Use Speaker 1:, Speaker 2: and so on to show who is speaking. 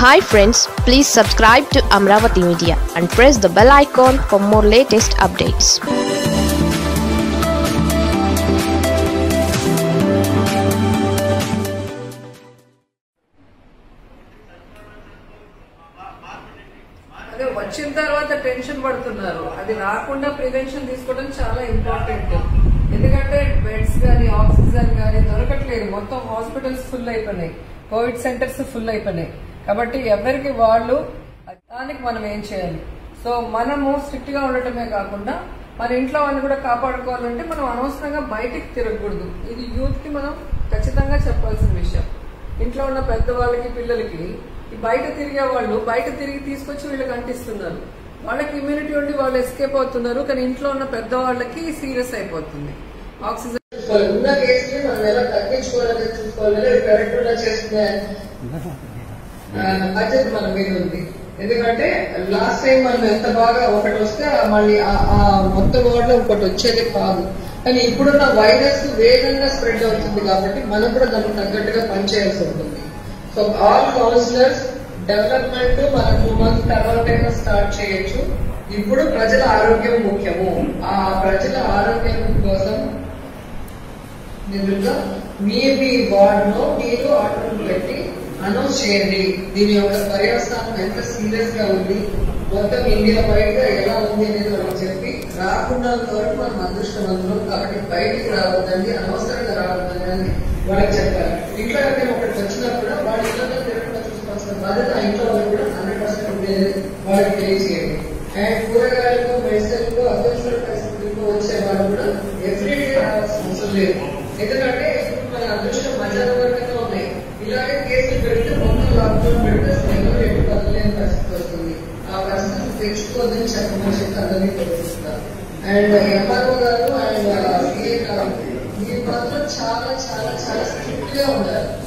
Speaker 1: hi friends please subscribe to Amaravati media and press the bell icon for more latest updates
Speaker 2: అదే వచ్చిన తర్వాత tension పడుతున్నారు అది రాకుండా ప్రివెన్షన్ తీసుకోవడం చాలా ఇంపార్టెంట్ ఎందుకంటే బెడ్స్ గానీ ఆక్సిజన్ గానీ దొరకట్లేదు మొత్తం హాస్పిటల్స్ ఫుల్ అయిపోయినాయి కోవిడ్ సెంటర్స్ ఫుల్ అయిపోయినాయి కాబట్టి ఎవరికి వాళ్ళు దానికి మనం ఏం చేయాలి సో మనము స్ట్రిక్ట్ గా ఉండటమే కాకుండా మన ఇంట్లో వాళ్ళని కూడా కాపాడుకోవాలంటే మనం అనవసరంగా బయటికి తిరగకూడదు ఇది యూత్ కి మనం ఖచ్చితంగా చెప్పాల్సిన విషయం ఇంట్లో ఉన్న పెద్దవాళ్ళకి పిల్లలకి ఈ బయట తిరిగే వాళ్ళు బయట తిరిగి తీసుకొచ్చి వీళ్ళకి అంటిస్తున్నారు వాళ్ళకి ఇమ్యూనిటీ ఉండి వాళ్ళు ఎస్కేప్ అవుతున్నారు కానీ ఇంట్లో ఉన్న పెద్ద వాళ్ళకి సీరియస్ అయిపోతుంది ఆక్సిజన్ ఉన్న కేసుని మనం ఎలా తగ్గించుకోవాలని చూసుకోవాలి కరెక్ట్ చేసుకునే బాధ్యత మన మీద ఉంది ఎందుకంటే లాస్ట్ టైం మనం ఎంత బాగా ఒకటి వస్తే ఆ మళ్ళీ ఆ- ఆ మొత్తం వార్డులో ఒకటి వచ్చేది కాదు కానీ ఇప్పుడున్న వైరస్ వేగంగా స్ప్రెడ్ అవుతుంది కాబట్టి మనం కూడా దానికి తగ్గట్టుగా పనిచేయాల్సి ఉంటుంది సో ఆల్ కౌన్సిలర్స్ డెవలప్మెంట్ మనం టూ మంత్స్ తర్వాత స్టార్ట్ చేయొచ్చు ఇప్పుడు ప్రజల ఆరోగ్యం ముఖ్యము ఆ ప్రజల ఆరోగ్యం కోసం నిజంగా మీ మీ వార్డ్ లో మీరు ఆర్డర్ పెట్టి అనౌన్స్ చేయండి దీని యొక్క పర్యవస్థానం ఎంత సీరియస్ గా ఉంది మొత్తం ఇండియా బయట ఎలా ఉంది అనేది వాళ్ళకి చెప్పి రాకుండా వరకు మనం అదృష్టవంతులు కాబట్టి బయటికి రావద్దండి అనవసరంగా రావద్దండి అని వాళ్ళకి చెప్పాలి ఇంట్లో ఎవరైనా ఒకటి వచ్చినా కూడా వాళ్ళ ఇంట్లో తిరగకుండా చూసుకోవాల్సిన బాధ్యత ఆ ఇంట్లో వాళ్ళు కూడా హండ్రెడ్ పర్సెంట్ ఉండేది వాళ్ళకి తెలియజేయండి అండ్ కూరగాయలకు మెడిసిన్లకు అత్యవసర పరిస్థితులకు వచ్చే వాళ్ళు కూడా ఎవ్రీడే రావాల్సిన అవసరం లేదు ఎందుకంటే ఇప్పుడు మన అదృష్టం మధ్యాహ్నం వరకునే ఉన్నాయి ఇలాగే కేసులు పెడితే మొత్తం లాక్డౌన్ పెడితే అసలు ఎవరు ఎటు కదలేని పరిస్థితి వస్తుంది ఆ పరిస్థితి తెచ్చుకోవద్దని చెప్పమని చెప్పి అందరినీ తెలుస్తున్నారు అండ్ ఎంఆర్ఓ గారు అండ్ సిఏ గారు మీరు మాత్రం చాలా చాలా చాలా స్ట్రిక్ట్ గా ఉండాలి